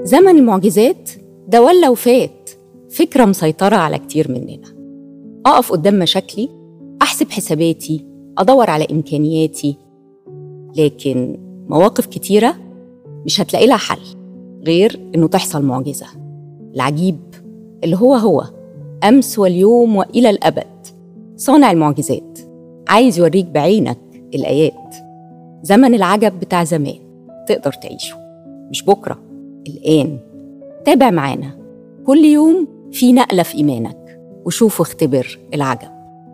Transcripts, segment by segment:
زمن المعجزات ده ولا وفات فكرة مسيطرة على كتير مننا أقف قدام مشاكلي أحسب حساباتي أدور على إمكانياتي لكن مواقف كتيرة مش هتلاقي لها حل غير إنه تحصل معجزة العجيب اللي هو هو أمس واليوم وإلى الأبد صانع المعجزات عايز يوريك بعينك الآيات زمن العجب بتاع زمان تقدر تعيشه مش بكرة الآن تابع معانا كل يوم في نقلة في إيمانك وشوف واختبر العجب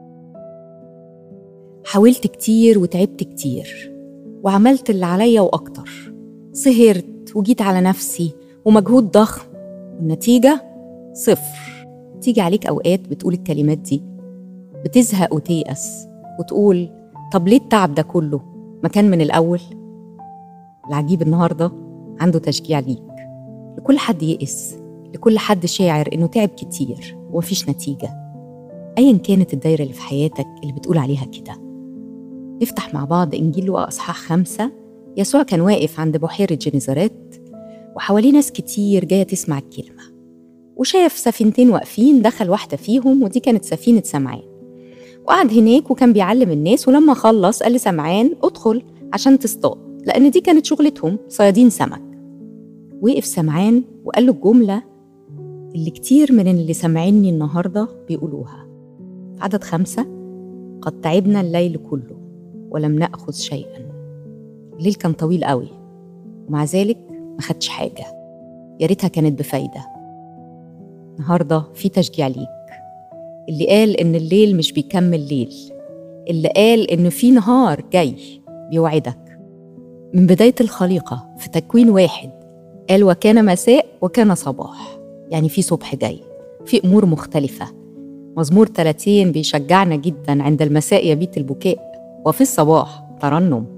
حاولت كتير وتعبت كتير وعملت اللي عليا وأكتر سهرت وجيت على نفسي ومجهود ضخم والنتيجة صفر تيجي عليك أوقات بتقول الكلمات دي بتزهق وتيأس وتقول طب ليه التعب ده كله ما كان من الأول العجيب النهاردة عنده تشجيع ليك لكل حد يئس لكل حد شاعر إنه تعب كتير ومفيش نتيجة أيا كانت الدايرة اللي في حياتك اللي بتقول عليها كده نفتح مع بعض إنجيل لوقا أصحاح خمسة يسوع كان واقف عند بحيرة جنيزارات وحواليه ناس كتير جاية تسمع الكلمة وشاف سفينتين واقفين دخل واحدة فيهم ودي كانت سفينة سمعان وقعد هناك وكان بيعلم الناس ولما خلص قال لسمعان ادخل عشان تصطاد لأن دي كانت شغلتهم صيادين سمك وقف سمعان وقال له الجملة اللي كتير من اللي سامعيني النهاردة بيقولوها عدد خمسة قد تعبنا الليل كله ولم نأخذ شيئا الليل كان طويل قوي ومع ذلك ما خدش حاجة يا ريتها كانت بفايدة النهاردة في تشجيع ليك اللي قال إن الليل مش بيكمل ليل اللي قال إن في نهار جاي بيوعدك من بداية الخليقة في تكوين واحد قال وكان مساء وكان صباح يعني في صبح جاي في أمور مختلفة مزمور 30 بيشجعنا جدا عند المساء يبيت البكاء وفي الصباح ترنم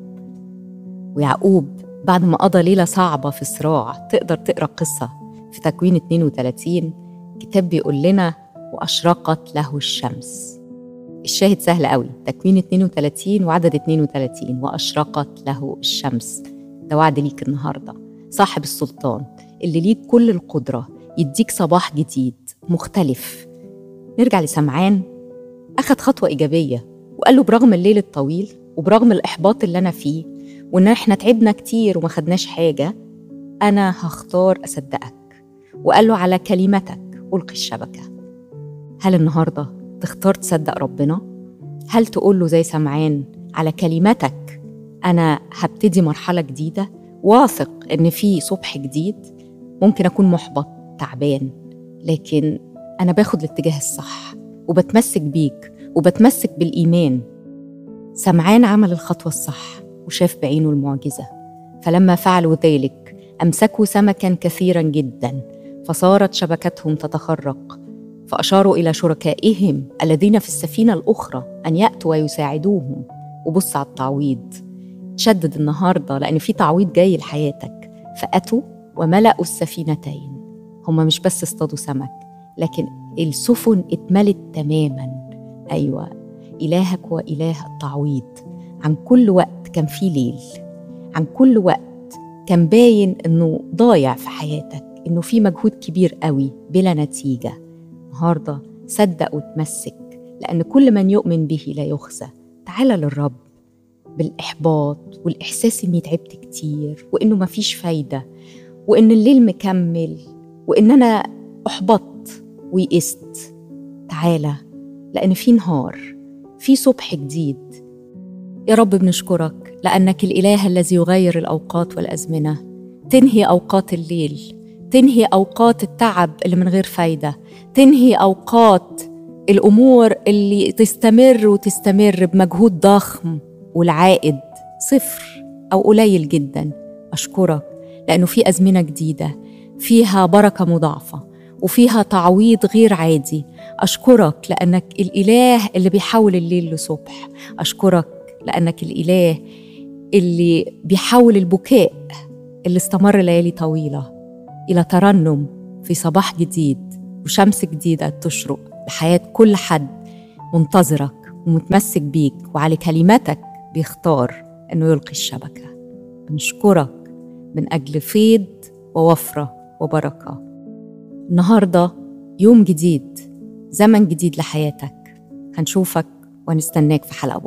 ويعقوب بعد ما قضى ليلة صعبة في صراع تقدر تقرأ قصة في تكوين 32 كتاب بيقول لنا وأشرقت له الشمس الشاهد سهل قوي تكوين 32 وعدد 32 وأشرقت له الشمس ده وعد ليك النهاردة صاحب السلطان اللي ليك كل القدرة يديك صباح جديد مختلف نرجع لسمعان أخد خطوة إيجابية وقال له برغم الليل الطويل وبرغم الإحباط اللي أنا فيه وإن إحنا تعبنا كتير وما خدناش حاجة أنا هختار أصدقك وقال له على كلمتك ألقي الشبكة هل النهاردة تختار تصدق ربنا؟ هل تقول له زي سمعان على كلمتك أنا هبتدي مرحلة جديدة واثق إن في صبح جديد ممكن أكون محبط تعبان لكن أنا باخد الاتجاه الصح وبتمسك بيك وبتمسك بالإيمان سمعان عمل الخطوة الصح وشاف بعينه المعجزة فلما فعلوا ذلك أمسكوا سمكا كثيرا جدا فصارت شبكتهم تتخرق فأشاروا إلى شركائهم الذين في السفينة الأخرى أن يأتوا ويساعدوهم وبص على التعويض شدد النهاردة لأن في تعويض جاي لحياتك فأتوا وملأوا السفينتين هما مش بس اصطادوا سمك لكن السفن اتملت تماما أيوة إلهك هو إله التعويض عن كل وقت كان فيه ليل عن كل وقت كان باين إنه ضايع في حياتك إنه في مجهود كبير قوي بلا نتيجة النهاردة صدق وتمسك لأن كل من يؤمن به لا يخزى تعال للرب بالإحباط والإحساس إني تعبت كتير وإنه مفيش فايدة وإن الليل مكمل وإن أنا أحبطت ويئست تعالى لأن في نهار في صبح جديد يا رب بنشكرك لأنك الإله الذي يغير الأوقات والأزمنة تنهي أوقات الليل تنهي أوقات التعب اللي من غير فايدة تنهي أوقات الأمور اللي تستمر وتستمر بمجهود ضخم والعائد صفر أو قليل جدا أشكرك لأنه في أزمنة جديدة فيها بركة مضاعفة وفيها تعويض غير عادي أشكرك لأنك الإله اللي بيحول الليل لصبح أشكرك لأنك الإله اللي بيحول البكاء اللي استمر ليالي طويلة إلى ترنم في صباح جديد وشمس جديدة تشرق لحياة كل حد منتظرك ومتمسك بيك وعلى كلماتك بيختار إنه يلقي الشبكة بنشكرك من أجل فيض ووفرة وبركة النهاردة يوم جديد زمن جديد لحياتك هنشوفك ونستناك في حلقة بكرة